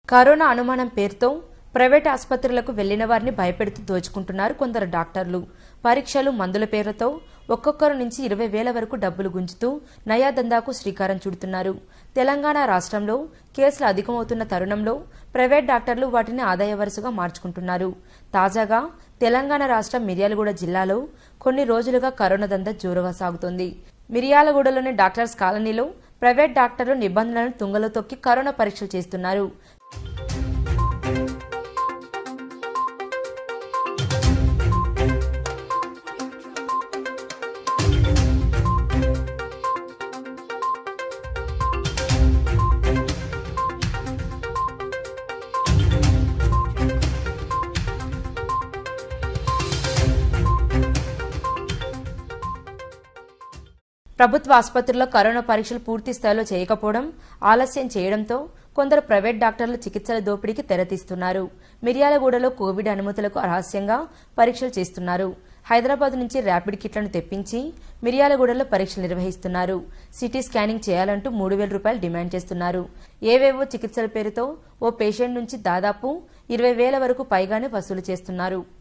corona అనుమానం పేరుతో private ఆసుపత్రులకు వెళ్లిన వారిని భయపెడుతూ దోచుకుంటున్నారు కొందరు డాక్టర్లు పరీక్షలు మందుల పేరుతో ఒక్కొక్కరు నుంచి ఇరవై వేల వరకు డబ్బులు గుంజుతూ నయాదందాకు శ్రీకారం చుడుతున్నారు తెలంగాణ రాష్ట్రంలో కేసులు అధికమవుతున్న తరుణంలో ప్రైవేట్ డాక్టర్లు వాటిని ఆదాయ వరుసగా మార్చుకుంటున్నారు తాజాగా తెలంగాణ రాష్ట్రం మిర్యాలగూడ జిల్లాలో కొన్ని రోజులుగా కరోనా దందా జోరుగా సాగుతోంది మిర్యాలగూడలోని డాక్టర్స్ కాలనీలో ప్రైవేట్ డాక్టర్లు నిబంధనలను తుంగలో తొక్కి కరోనా పరీక్షలు చేస్తున్నారు ప్రభుత్వ ఆసుపత్రుల్లో కరోనా పరీక్షలు పూర్తి స్థాయిలో చేయకపోవడం ఆలస్యం చేయడంతో కొందరు ప్రైవేట్ డాక్టర్లు చికిత్సల దోపిడీకి తెరతీస్తున్నారు మిర్యాలగూడలో కోవిడ్ అనుమతులకు రహస్యంగా పరీక్షలు చేస్తున్నారు హైదరాబాద్ నుంచి ర్యాపిడ్ కిట్లను తెప్పించి మిర్యాలగూడలో పరీక్షలు నిర్వహిస్తున్నారు సిటీ స్కానింగ్ చేయాలంటూ మూడు వేల రూపాయలు డిమాండ్ చేస్తున్నారు ఏవేవో చికిత్సల పేరుతో ఓ పేషెంట్ నుంచి దాదాపు ఇరవై వేల వరకు పైగానే వసూలు చేస్తున్నారు